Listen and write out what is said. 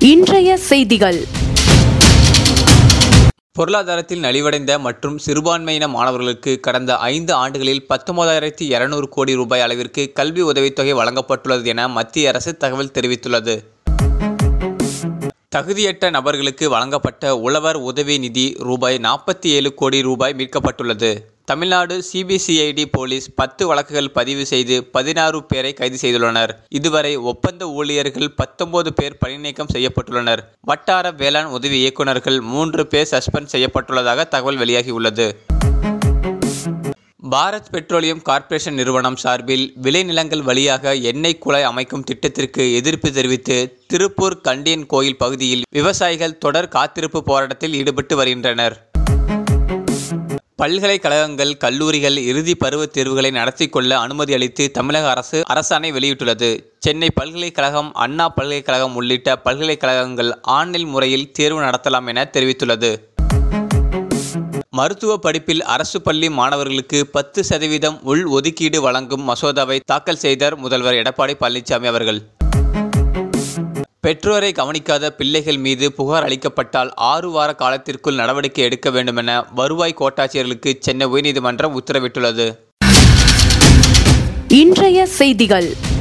இன்றைய செய்திகள் பொருளாதாரத்தில் நலிவடைந்த மற்றும் சிறுபான்மையின மாணவர்களுக்கு கடந்த ஐந்து ஆண்டுகளில் பத்தொன்பதாயிரத்தி இருநூறு கோடி ரூபாய் அளவிற்கு கல்வி உதவித்தொகை வழங்கப்பட்டுள்ளது என மத்திய அரசு தகவல் தெரிவித்துள்ளது தகுதியற்ற நபர்களுக்கு வழங்கப்பட்ட உழவர் உதவி நிதி ரூபாய் நாற்பத்தி ஏழு கோடி ரூபாய் மீட்கப்பட்டுள்ளது தமிழ்நாடு சிபிசிஐடி போலீஸ் பத்து வழக்குகள் பதிவு செய்து பதினாறு பேரை கைது செய்துள்ளனர் இதுவரை ஒப்பந்த ஊழியர்கள் பத்தொன்பது பேர் பணிநீக்கம் செய்யப்பட்டுள்ளனர் வட்டார வேளாண் உதவி இயக்குநர்கள் மூன்று பேர் சஸ்பெண்ட் செய்யப்பட்டுள்ளதாக தகவல் வெளியாகியுள்ளது பாரத் பெட்ரோலியம் கார்ப்பரேஷன் நிறுவனம் சார்பில் விளைநிலங்கள் வழியாக எண்ணெய் குழாய் அமைக்கும் திட்டத்திற்கு எதிர்ப்பு தெரிவித்து திருப்பூர் கண்டியன் கோயில் பகுதியில் விவசாயிகள் தொடர் காத்திருப்பு போராட்டத்தில் ஈடுபட்டு வருகின்றனர் பல்கலைக்கழகங்கள் கல்லூரிகள் இறுதி பருவத் தேர்வுகளை நடத்தி கொள்ள அனுமதி அளித்து தமிழக அரசு அரசாணை வெளியிட்டுள்ளது சென்னை பல்கலைக்கழகம் அண்ணா பல்கலைக்கழகம் உள்ளிட்ட பல்கலைக்கழகங்கள் ஆன்லைன் முறையில் தேர்வு நடத்தலாம் என தெரிவித்துள்ளது மருத்துவ படிப்பில் அரசு பள்ளி மாணவர்களுக்கு பத்து சதவீதம் உள் ஒதுக்கீடு வழங்கும் மசோதாவை தாக்கல் செய்தார் முதல்வர் எடப்பாடி பழனிசாமி அவர்கள் பெற்றோரை கவனிக்காத பிள்ளைகள் மீது புகார் அளிக்கப்பட்டால் ஆறு வார காலத்திற்குள் நடவடிக்கை எடுக்க வேண்டுமென வருவாய் கோட்டாட்சியர்களுக்கு சென்னை உயர்நீதிமன்றம் உத்தரவிட்டுள்ளது இன்றைய செய்திகள்